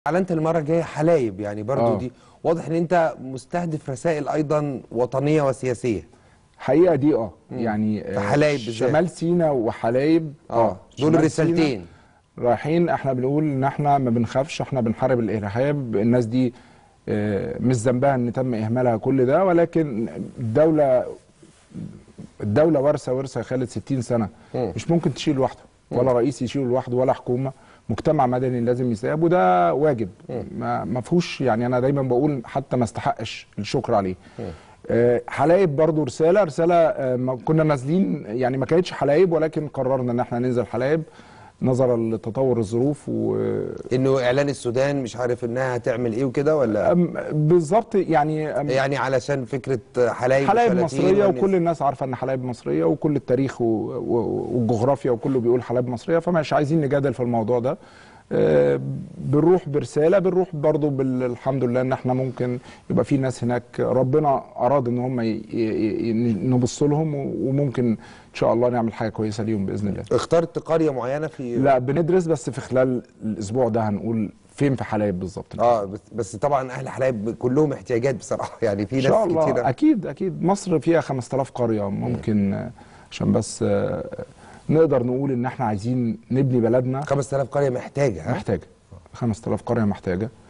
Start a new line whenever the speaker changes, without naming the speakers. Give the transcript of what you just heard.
اعلنت المره الجايه حلايب يعني برضو
آه.
دي واضح ان انت مستهدف رسائل ايضا وطنيه وسياسيه
حقيقه دي اه يعني
في حلايب بالذات.
شمال سينا وحلايب
اه دول
شمال
الرسالتين
سينا رايحين احنا بنقول ان احنا ما بنخافش احنا بنحارب الارهاب الناس دي آه، مش ذنبها ان تم اهمالها كل ده ولكن الدوله الدوله وارثه ورثه يا خالد 60 سنه
مم.
مش ممكن تشيل لوحده ولا رئيس يشيل لوحده ولا حكومه مجتمع مدني لازم يساب وده واجب ما ما فيهوش يعني انا دايما بقول حتى ما استحقش الشكر عليه آه، حلايب برضو رساله رساله آه، ما كنا نازلين يعني ما كانتش حلايب ولكن قررنا ان احنا ننزل حلايب نظرا لتطور الظروف و
انه اعلان السودان مش عارف انها هتعمل ايه وكده ولا
أم- بالظبط يعني أم-
يعني علشان فكره حلايب
حلايب
وشلاتين
مصريه
والناس-
وكل الناس عارفه ان حلايب مصريه وكل التاريخ و- و- والجغرافيا وكله بيقول حلايب مصريه فمش عايزين نجادل في الموضوع ده آه، بنروح برساله بنروح برضو بالحمد لله ان احنا ممكن يبقى في ناس هناك ربنا اراد ان هم ي- ي- ي- نبص لهم و- وممكن ان شاء الله نعمل حاجه كويسه ليهم باذن الله
اخترت قريه معينه في
لا بندرس بس في خلال الاسبوع ده هنقول فين في حلايب بالظبط
اه بس, بس طبعا اهل حلايب كلهم احتياجات بصراحه يعني في
ان
ناس
شاء الله
كتيره
اكيد اكيد مصر فيها 5000 قريه ممكن آه، عشان بس آه، نقدر نقول ان احنا عايزين نبني بلدنا
5000 قريه محتاجه ها؟
محتاجه 5000 قريه محتاجه